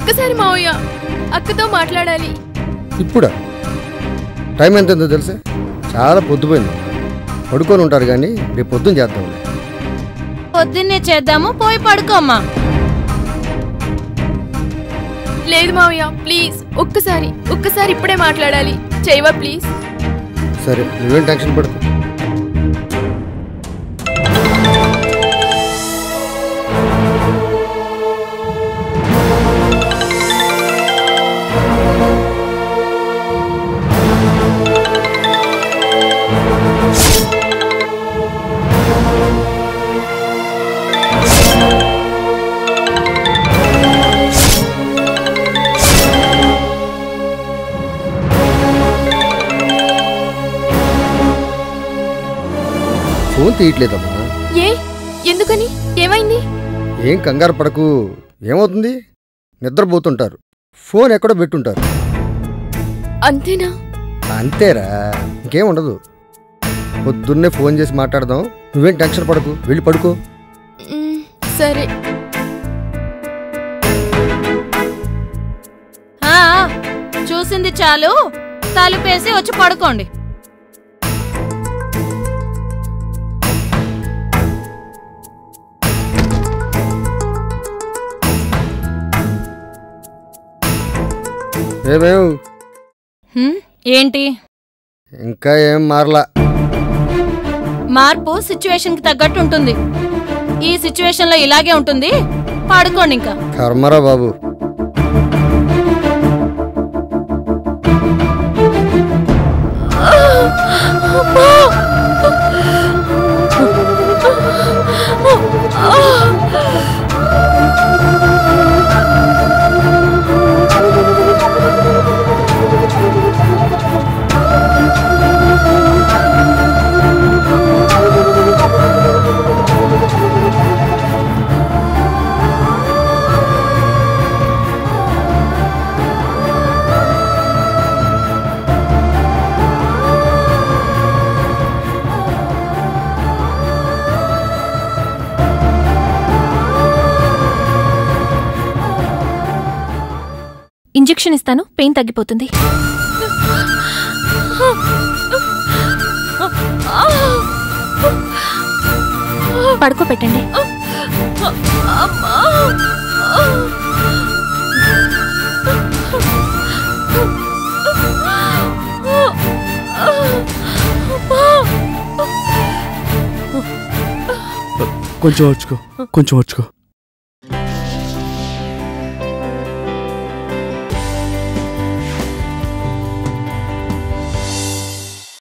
ఒక్కసారి మావయ్య అక్కతో మాట్లాడాలి ఇప్పుడా టైం ఎంత ఉందో తెలుసా చాలా పొద్దుపోయింది పడుకొని ఉంటారు కానీ రేపు పొద్దున్న చేద్దాం పొద్దున్నే చేద్దాము పోయి పడుకోమ్మా లేదు మావయ్య ప్లీజ్ ఒక్కసారి ఒక్కసారి ఇప్పుడే మాట్లాడాలి చేయవా ప్లీజ్ సరే నువ్వేం టెన్షన్ పడుకో ఫోన్ తీయట్లేదమ్మా ఏ ఎందుకని ఏమైంది ఏం కంగారు పడకు ఏమవుతుంది నిద్రపోతుంటారు ఫోన్ ఎక్కడో పెట్టుంటారు అంతేనా అంతేరా ఇంకేం ఉండదు పొద్దున్నే ఫోన్ చేసి మాట్లాడదాం నువ్వేం టెన్షన్ పడకు వెళ్ళి పడుకో మ్, సరే ఆ, చూసింది చాలు తలుపేసి వచ్చి పడుకోండి ఏమేం హ్మ్, ఏంటి ఇంకా ఏం మారలా మార్పు సిచ్యువేషన్ కి తగ్గట్టు ఉంటుంది ఈ సిచ్యువేషన్ లో ఇలాగే ఉంటుంది పడుకోండి ఇంకా కర్మరా బాబు ఇంజెక్షన్ ఇస్తాను పెయిన్ తగ్గిపోతుంది పడుకోబెట్టండి కొంచెం వచ్చుకో కొంచెం వచ్చుకో